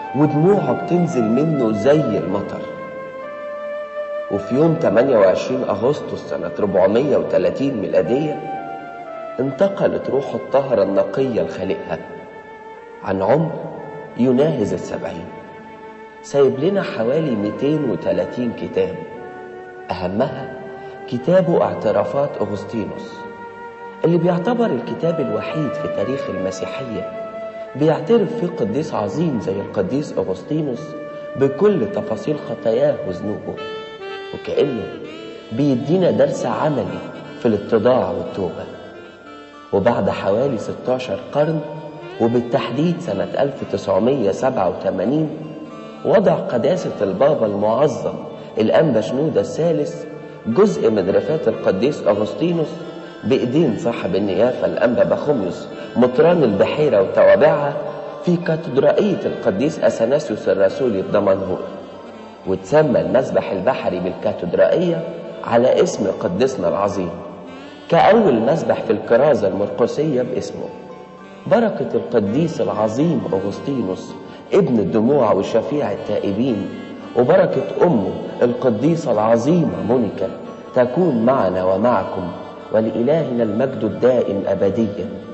ودموعه بتنزل منه زي المطر وفي يوم 28 أغسطس سنة 430 ميلادية انتقلت روحه الطاهرة النقية لخالقها عن عمر يناهز السبعين سايب لنا حوالي 230 كتاب أهمها كتابه اعترافات أغسطينوس اللي بيعتبر الكتاب الوحيد في تاريخ المسيحية بيعترف فيه قديس عظيم زي القديس أغسطينوس بكل تفاصيل خطاياه وذنوبه وكأنه بيدينا درس عملي في الاتضاع والتوبة وبعد حوالي 16 قرن وبالتحديد سنة 1987 وضع قداسة البابا المعظم الأنبا شنودة الثالث جزء من رفات القديس أغسطينوس بإيدين صاحب النيافة الأنبا بخوميوس مطران البحيرة وتوابعها في كاتدرائية القديس أثناسيوس الرسولي بدمنهور وتسمى المسبح البحري بالكاتدرائية على اسم قدسنا العظيم كأول مسبح في الكرازة المرقسية باسمه بركة القديس العظيم أغسطينوس ابن الدموع وشفيع التائبين وبركة أمه القديسة العظيمة مونيكا تكون معنا ومعكم ولإلهنا المجد الدائم أبديا